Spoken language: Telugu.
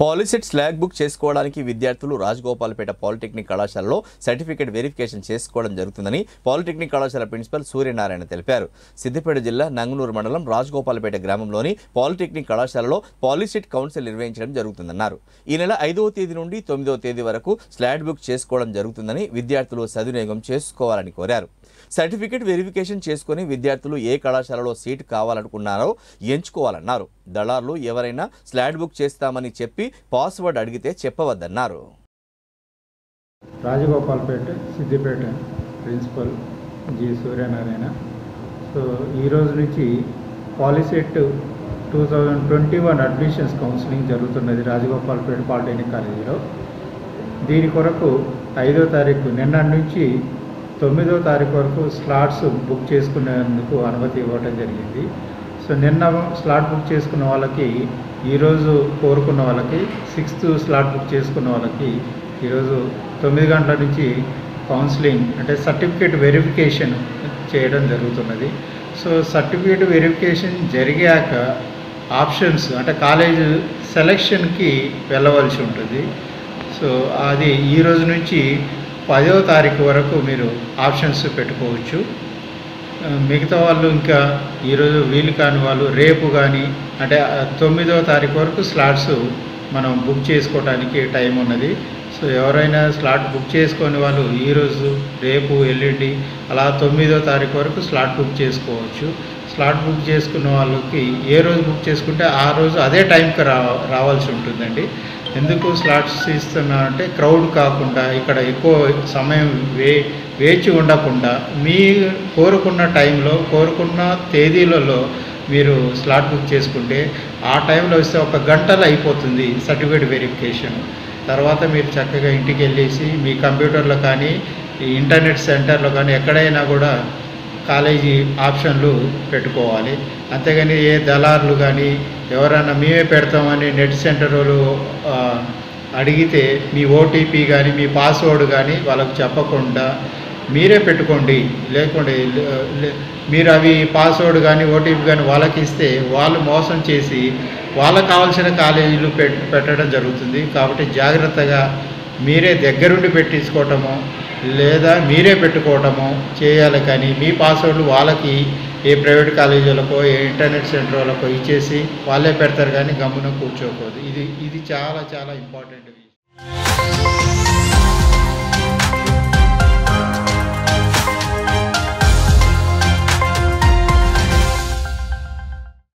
పాలిసెట్ స్లాగ్ బుక్ చేసుకోవడానికి విద్యార్థులు రాజగోపాల్పేట పాలిటెక్నిక్ కళాశాలలో సర్టిఫికేట్ వెరిఫికేషన్ చేసుకోవడం జరుగుతుందని పాలిటెక్నిక్ కళాశాల ప్రిన్సిపల్ సూర్యనారాయణ తెలిపారు సిద్దిపేట జిల్లా నంగునూరు మండలం రాజగోపాల్పేట గ్రామంలోని పాలిటెక్నిక్ కళాశాలలో పాలిసెట్ కౌన్సిల్ నిర్వహించడం జరుగుతుందన్నారు ఈ నెల ఐదవ తేదీ నుండి తొమ్మిదవ తేదీ వరకు స్లాట్ బుక్ చేసుకోవడం జరుగుతుందని విద్యార్థులు సద్వినియోగం చేసుకోవాలని కోరారు సర్టిఫికేట్ వెరిఫికేషన్ చేసుకుని విద్యార్థులు ఏ కళాశాలలో సీటు కావాలనుకున్నారో ఎంచుకోవాలన్నారు దళార్లు ఎవరైనా స్లాట్ బుక్ చేస్తామని చెప్పి పాస్వర్డ్ అడిగితే చెప్పవద్దన్నారు Rajagopalpet Siddipet principal G Suryanarayana so ఈ రోజు నుంచి Polycet two thousand twenty one admissions counselling జరుగుతున్నది రాజగోపాల్పేట పాలిటెక్నిక్ కాలేజీలో దీని కొరకు ఐదో తారీఖు నిన్న నుంచి తొమ్మిదో తారీఖు వరకు స్లాట్స్ బుక్ చేసుకునేందుకు అనుమతి ఇవ్వడం జరిగింది సో నిన్న స్లాట్ బుక్ చేసుకున్న వాళ్ళకి ఈరోజు కోరుకున్న వాళ్ళకి సిక్స్త్ స్లాట్ బుక్ చేసుకున్న వాళ్ళకి ఈరోజు తొమ్మిది గంటల నుంచి కౌన్సిలింగ్ అంటే సర్టిఫికేట్ వెరిఫికేషన్ చేయడం జరుగుతున్నది సో సర్టిఫికేట్ వెరిఫికేషన్ జరిగాక ఆప్షన్స్ అంటే కాలేజ్ సెలక్షన్కి వెళ్ళవలసి ఉంటుంది సో అది ఈ రోజు నుంచి పదవ తారీఖు వరకు మీరు ఆప్షన్స్ పెట్టుకోవచ్చు ఆ, మిగతా వాళ్ళు ఇంకా ఈరోజు వీలు కాని వాళ్ళు రేపు కానీ అంటే ఆ, తొమ్మిదవ తారీఖు వరకు స్లాట్స్ మనం బుక్ చేసుకోవడానికి టైం ఉన్నది సో ఎవరైనా స్లాట్ బుక్ చేసుకొని వాళ్ళు ఈరోజు రేపు ఎల్లుండి అలా తొమ్మిదో తారీఖు వరకు స్లాట్ బుక్ చేసుకోవచ్చు స్లాట్ బుక్ చేసుకున్న వాళ్ళకి ఏ రోజు బుక్ చేసుకుంటే ఆ రోజు అదే టైంకి రా రావాల్సి ఉంటుందండి ఎందుకు స్లాట్స్ ఇస్తున్నారంటే క్రౌడ్ కాకుండా ఇక్కడ ఎక్కువ సమయం వే వేచి ఉండకుండా మీ కోరుకున్న టైంలో కోరుకున్న తేదీలలో మీరు స్లాట్ బుక్ చేసుకుంటే ఆ టైంలో వస్తే ఒక గంటలో అయిపోతుంది సర్టిఫికేట్ వెరిఫికేషన్ తర్వాత మీరు చక్కగా ఇంటికి వెళ్ళేసి మీ కంప్యూటర్లో కానీ ఈ ఇంటర్నెట్ సెంటర్లో కానీ ఎక్కడైనా కూడా కాలేజీ ఆప్షన్లు పెట్టుకోవాలి అంతేగాని ఏ దళారులు కానీ ఎవరైనా మేమే పెడతామని నెట్ సెంటర్ వాళ్ళు ఆ, అడిగితే మీ ఓటీపీ కానీ మీ పాస్వర్డ్ కానీ వాళ్ళకు చెప్పకుండా మీరే పెట్టుకోండి లేకుంటే లే- లే- మీరు అవి పాస్వర్డ్ కానీ ఓటీపీ కానీ వాళ్ళకి ఇస్తే వాళ్ళు మోసం చేసి వాళ్ళకు కావాల్సిన కాలేజీలు పెట్ పెట్టడం జరుగుతుంది కాబట్టి జాగ్రత్తగా మీరే దగ్గరుండి పెట్టించుకోవటము లేదా మీరే పెట్టుకోవటము చేయాలి కానీ మీ పాస్వర్డ్లు వాళ్ళకి ఏ ప్రైవేట్ కాలేజీలకో ఏ ఇంటర్నెట్ సెంటర్ వాళ్ళకో ఇచ్చేసి వాళ్ళే పెడతారు కానీ గమ్మున కూర్చోకూడదు ఇది ఇది చాలా చాలా ఇంపార్టెంట్ విషయం